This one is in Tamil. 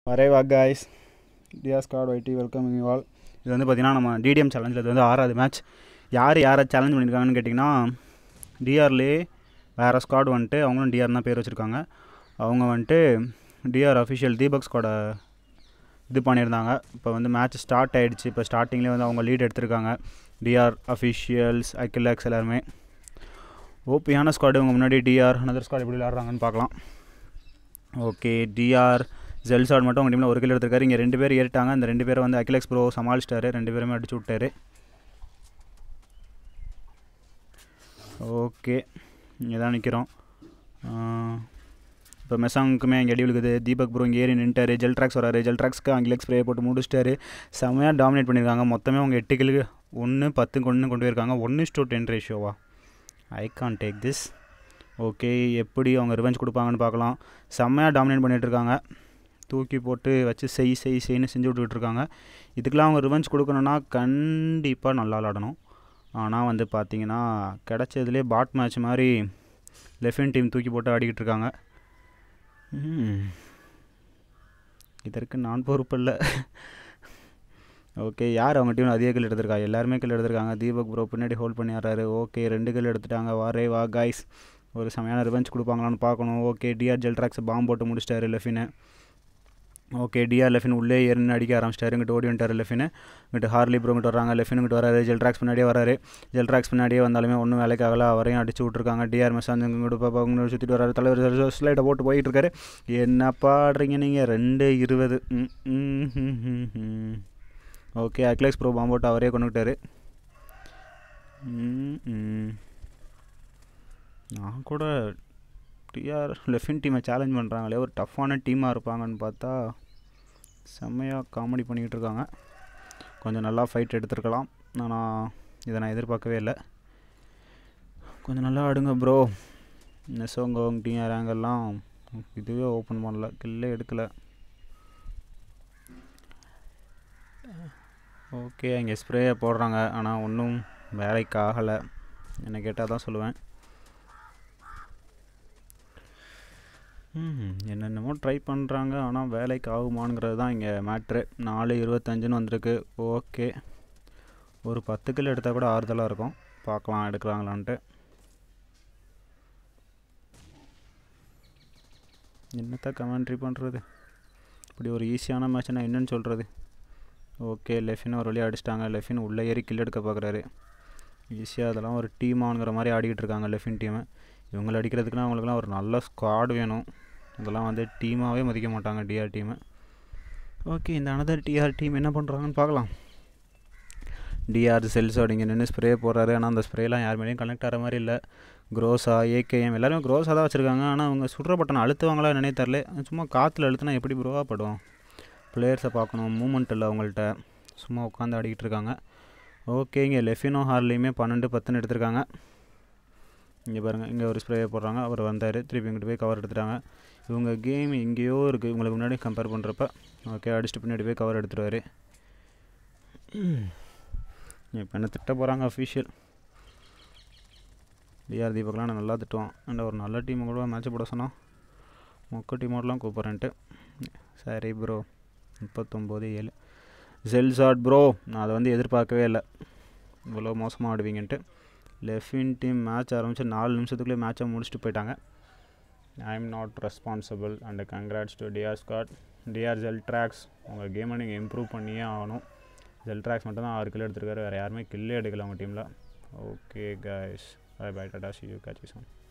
வரே வா காய்ஸ் டியா squad YT welcome you all இது வந்து பார்த்திங்கன்னா நம்ம டிடிஎம் சேலஞ்சில் இது வந்து ஆறாவது மேட்ச் யார் யாரை சேலஞ்ச் பண்ணியிருக்காங்கன்னு கேட்டிங்கன்னா டிஆர்லே வேறு ஸ்குவாட் வந்துட்டு அவங்களும் டிஆர் தான் பேர் வச்சுருக்காங்க அவங்க வந்துட்டு டிஆர் அஃபிஷியல் தீபக் ஸ்குவாடை இது பண்ணியிருந்தாங்க இப்போ வந்து மேட்ச் ஸ்டார்ட் ஆகிடுச்சு இப்போ ஸ்டார்டிங்லேயே வந்து அவங்க லீட் எடுத்திருக்காங்க டிஆர் அஃபிஷியல்ஸ் அக்கிலாக்ஸ் எல்லாருமே ஓபியான ஸ்குவாடு உங்கள் முன்னாடி டிஆர் அனதர் ஸ்குவாட் எப்படி விளாட்றாங்கன்னு பார்க்கலாம் ஓகே டிஆர் ஜெல்சாட் மட்டும் உங்கள் டீமில் ஒரு கிலோ எடுத்திருக்காரு இங்கே ரெண்டு பேர் ஏறிட்டாங்க இந்த ரெண்டு பேரை வந்து அகிலெக்ஸ் ப்ரோ சமாளிச்சிட்டாரு ரெண்டு பேருமே அடிச்சு விட்டாரு ஓகே இங்கே தான் நிற்கிறோம் இப்போ மெசாங்குக்குமே அங்கே அடி விழுகுது தீபக் ப்ரோ இங்கே ஏறி நின்ட்டாரு ஜெல் ட்ராக்ஸ் வராரு ஜெல் ட்ராக்ஸ்க்கு அங்கிலெக்ஸ் ஸ்ப்ரே போட்டு முடிச்சிட்டாரு செம்மையாக டாமினேட் பண்ணியிருக்காங்க மொத்தமே அவங்க எட்டு கிலோ ஒன்று பத்து கொண்டு கொண்டு போயிருக்காங்க ஒன்று ஸ்டோ டென் ரேஷியோவா I can take this okay எப்படி அவங்க ரிவெஞ்ச் கொடுப்பாங்கன்னு பார்க்கலாம் செம்மையாக டாமினேட் பண்ணிகிட்டு இருக்காங்க தூக்கி போட்டு வச்சு செய் செய் செய்ன்னு செஞ்சு விட்டுட்ருக்காங்க இதுக்கெலாம் அவங்க ரிவெஞ்ச் கொடுக்கணுன்னா கண்டிப்பாக நல்லா விளாடணும் ஆனால் வந்து பார்த்தீங்கன்னா கிடச்சதுலே பாட் மேட்ச் மாதிரி லெஃப்டின் டீம் தூக்கி போட்டு ஆடிக்கிட்டு இருக்காங்க இதற்கு நான் பொறுப்பில்லை ஓகே யார் அவங்க டீம் அதிக கில் எடுத்திருக்கா எல்லாருமே கில் எடுத்திருக்காங்க தீபக் ப்ரோ பின்னாடி ஹோல்ட் பண்ணி ஆடுறாரு ஓகே ரெண்டு கில் எடுத்துட்டாங்க வாரே வா காய்ஸ் ஒரு செமையான ரிவெஞ்ச் கொடுப்பாங்களான்னு பார்க்கணும் ஓகே டிஆர் ஜெல் ட்ராக்ஸ் பாம்பு போட்டு முடிச்சிட்டாரு லெஃபினை ஓகே டிஆர் லெஃபின் உள்ளே ஏறினு அடிக்க ஆரம்பிச்சிட்டாரு இங்கிட்ட ஓடி வந்துட்டார் லெஃபின் இங்கிட்ட ஹார்லி ப்ரோ இங்கிட்ட வராங்க லெஃபின் இங்கிட்ட வராரு ஜெல் ட்ராக்ஸ் பின்னாடியே வராரு ஜெல் ட்ராக்ஸ் பின்னாடியே வந்தாலுமே ஒன்றும் வேலைக்காகல அவரையும் அடிச்சு விட்ருக்காங்க டிஆர் மெசாந்து இங்கிட்ட பாப்பா இங்கிட்ட சுற்றிட்டு வராரு தலைவர் ஸ்லைட்டை போட்டு போயிட்டு இருக்காரு என்ன பாடுறீங்க நீங்கள் ரெண்டு இருபது ஓகே அக்லேக்ஸ் ப்ரோ பாம்போட்டு அவரே கொண்டுக்கிட்டாரு நான் கூட டிஆர் லெஃபின் டீமை சேலஞ்ச் பண்ணுறாங்களே ஒரு டஃப்பான டீமாக இருப்பாங்கன்னு பார்த்தா செம்மையாக காமெடி பண்ணிக்கிட்டு இருக்காங்க கொஞ்சம் நல்லா ஃபைட் எடுத்துருக்கலாம் ஆனால் இதை நான் எதிர்பார்க்கவே இல்லை கொஞ்சம் நல்லா ஆடுங்க ப்ரோ நெசோங்கோங் டிஆர் ஆங்கெல்லாம் இதுவே ஓப்பன் பண்ணல கில்லே எடுக்கலை ஓகே இங்கே ஸ்ப்ரேயை போடுறாங்க ஆனால் ஒன்றும் வேலைக்கு ஆகலை என்னை கேட்டால் தான் சொல்லுவேன் என்னென்னமோ ட்ரை பண்ணுறாங்க ஆனால் வேலைக்கு ஆகுமாங்கிறது தான் இங்கே மேட்ரு நாலு இருபத்தஞ்சுன்னு வந்திருக்கு ஓகே ஒரு பத்து கிலோ எடுத்தால் கூட ஆறுதலாக இருக்கும் பார்க்கலாம் எடுக்கிறாங்களான்ட்டு என்னத்த கமெண்ட்ரி பண்ணுறது இப்படி ஒரு ஈஸியான மேட்ச் நான் என்னன்னு சொல்கிறது ஓகே லெஃபின் ஒரு வழியாக அடிச்சிட்டாங்க லெஃபின் உள்ளே ஏறி கில் எடுக்க பார்க்குறாரு ஈஸியாக அதெல்லாம் ஒரு டீமாங்கிற மாதிரி ஆடிக்கிட்டு இருக்காங்க லெஃபின் டீமை இவங்களை அடிக்கிறதுக்குலாம் அவங்களுக்குலாம் ஒரு நல்ல ஸ்குவாட் வேணும் இதெல்லாம் வந்து டீமாகவே மதிக்க மாட்டாங்க டிஆர் டீமை ஓகே இந்த அனதர் டிஆர் டீம் என்ன பண்ணுறாங்கன்னு பார்க்கலாம் டிஆர் செல்ஸோட இங்கே நின்று ஸ்ப்ரே போடுறாரு ஆனால் அந்த ஸ்ப்ரேலாம் யார் மேலேயும் கனெக்ட் ஆகிற மாதிரி இல்லை க்ரோஸா ஏகேஎம் எல்லாருமே க்ரோஸாக தான் வச்சுருக்காங்க ஆனால் அவங்க சுடுற பட்டனை அழுத்துவாங்களா என்னன்னே தெரில சும்மா காற்றுல அழுத்துனா எப்படி ப்ரோவாக படும் பிளேயர்ஸை பார்க்கணும் மூமெண்ட் இல்லை அவங்கள்ட்ட சும்மா உட்காந்து ஆடிக்கிட்டு இருக்காங்க ஓகே இங்கே லெஃபினோ ஹார்லேயுமே பன்னெண்டு பத்துன்னு எடுத்திருக்காங்க இங்கே பாருங்கள் இங்கே ஒரு ஸ்ப்ரே போடுறாங்க அவர் வந்தார் திருப்பி இங்கிட்டு போய் கவர் எடுத்துட்டாங்க இவங்க கேம் எங்கேயோ இருக்குது உங்களுக்கு முன்னாடி கம்பேர் பண்ணுறப்ப ஓகே அடிச்சுட்டு பின்னாடி போய் கவர் எடுத்துருவார் இப்போ என்ன திட்ட போகிறாங்க அஃபீஷியல் டிஆர் தீபக்லாம் நல்லா திட்டுவான் அண்ட் ஒரு நல்ல டீமை கூட மேட்ச் போட சொன்னால் மொக்க டீமோடலாம் கூப்பிட்றேன்ட்டு சரி ப்ரோ முப்பத்தொம்போது ஏழு ஜெல்சாட் ப்ரோ நான் அதை வந்து எதிர்பார்க்கவே இல்லை இவ்வளோ மோசமாக ஆடுவீங்கன்ட்டு லெஃபின் டீம் மேட்ச் ஆரம்பித்து நாலு நிமிஷத்துக்குள்ளே மேட்சை முடிச்சுட்டு போயிட்டாங்க I am not responsible and congrats to TR squad TR ஜெல் ட்ராக்ஸ் உங்கள் கேமை நீங்கள் இம்ப்ரூவ் பண்ணியே ஆகணும் ஜெல் ட்ராக்ஸ் மட்டும் தான் ஆறு கிலோ எடுத்துருக்காரு வேறு யாருமே கில்லே எடுக்கல உங்கள் டீமில் ஓகே கைஸ் பை பை டாடா சி யூ கேட்ச் யூ